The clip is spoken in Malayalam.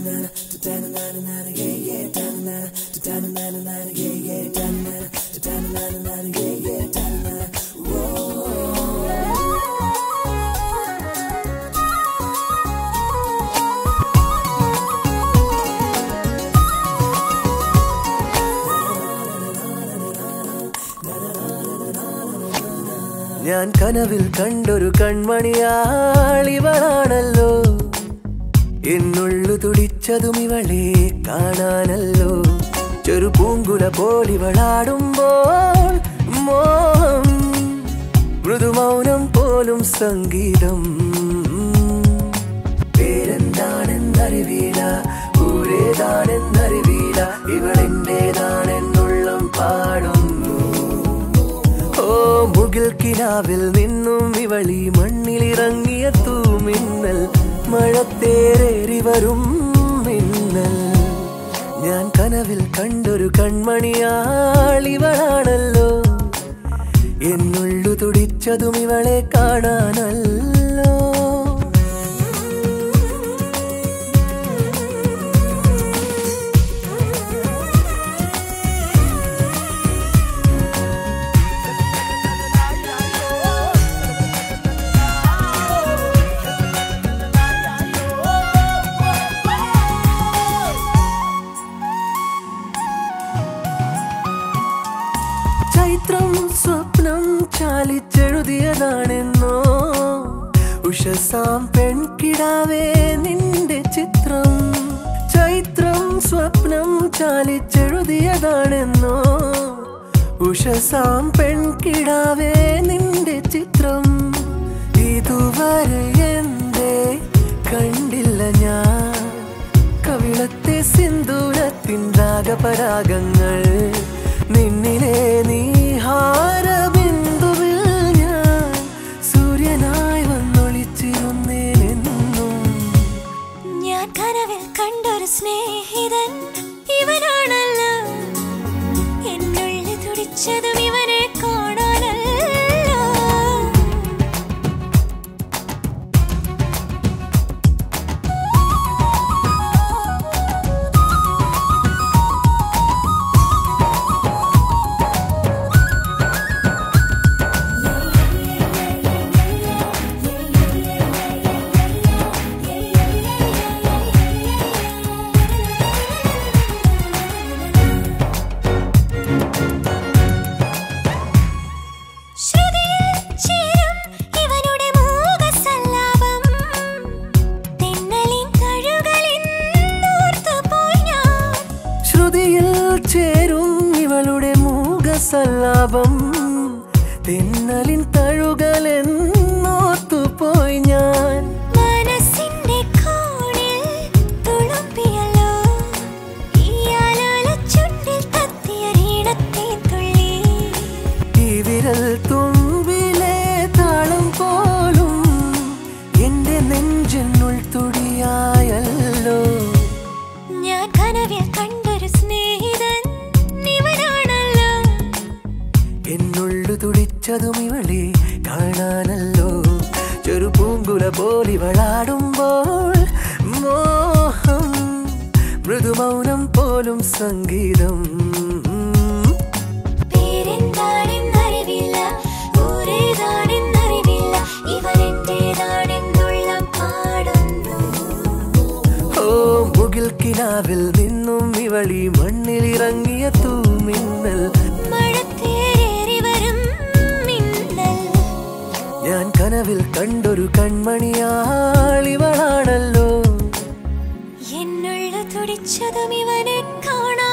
ഞാൻ കനവിൽ കണ്ടൊരു കൺമണിയാളിവളാണല്ലോ എന്നുള്ളു തുടിച്ചതും ഇവളെ കാണാനല്ലോ ചെറു പൂങ്കുല പോലിവളാടുമ്പോൾ മോഹം മൃദുമൗനം പോലും സംഗീതം പേരെന്താണെന്നറിവീല ഊരേതാണെന്നറിവീല ഇവളെന്റേതാണെന്നുള്ളം പാടുന്നു ഓ മുകിൽ കിനാവിൽ നിന്നും ഇവളി മണ്ണിലിറങ്ങിയ തൂമിന്നൽ മഴത്തേറേറി വരും മിന്നൽ ഞാൻ കനവിൽ കണ്ടൊരു കൺമണിയാളിവളാണല്ലോ എന്നുള്ളു തുടിച്ചതും ഇവളെ കാണാനല്ലോ ചൈത്രം സ്വപ്നം ചാലിച്ചെഴുതിയതാണെന്നോ ഉഷസാം പെൺകിടാവേ നിന്റെ ചിത്രം ചൈത്രം സ്വപ്നം ചാലിച്ചെഴുതിയതാണെന്നോ ഉഷസാം പെൺകിടാവേ നിന്റെ ചിത്രം ഇതുവരെ എന്തേ കണ്ടില്ല ഞാൻ കവിളത്തെ സിന്ദൂരത്തിൻ രാഗപരാഗങ്ങൾ നിന്നിലെ നീഹാരബിന്ദുവിൽ ഞാൻ സൂര്യനായി വന്നൊളിച്ചിരുന്നേനെന്നും ഞാൻ കനവിൽ കണ്ടൊരു സ്നേഹിതൻ ഇവനാണല്ലോ എന്നുള്ളിൽ തുടിച്ചതും ഇവനെ കാണാനല്ലോ ശ്രുതിയിൽ ചേരും ഇവനുടെ മൂകസല്ലാപം. തെന്നലിൻ തഴുകളിൽ നോർത്തുപോയി ഞാൻ. ശ്രുതിയിൽ ചേരും ഇവളുടെ മൂകസല്ലാപം തെന്നലിൻ തഴുകലെന്നോത്തുപോയി ഞാൻ മനസ്സിന്റെ കോണിൽ തുളുമ്പിയല്ലോ. ഈ ആലോലച്ചുണ്ടിൽ തത്തിയ ഈണത്തെ തുള്ളി. ഈ വിരൽ തുമ്പിലെ താളം പോലും എന്റെ നെഞ്ചിനുൾ തുടിയായല്ലോ ഞാൻ കനവിൽ കണ്ടൊരു സ്നേഹിതൻ ഇവനാണല്ലോ എന്നുള്ളു തുടിച്ചതും ഇവളെ കാണാനല്ലോ ചെറു പൂങ്കുല പോലിവളാടുമ്പോൾ മോഹം മൃദുമൗനം പോലും സംഗീതം പേരെന്താണെന്നറിവില്ല ഊരേതാണെന്നറിവില്ല ഇവരെന്റേതാണെന്നുള്ളം പാടുന്നു ഓ മുകിൽ കിനാവിൽ നിന്നും ഇവളി മണ്ണിലിറങ്ങിയ തൂമിന്നൽ മഴത്തേരേറി വരും മിന്നൽ ഞാൻ കനവിൽ കണ്ടൊരു കൺമണിയാളിവളാണല്ലോ എന്നുള്ള തുടിച്ചതും ഇവനെ കാണാൻ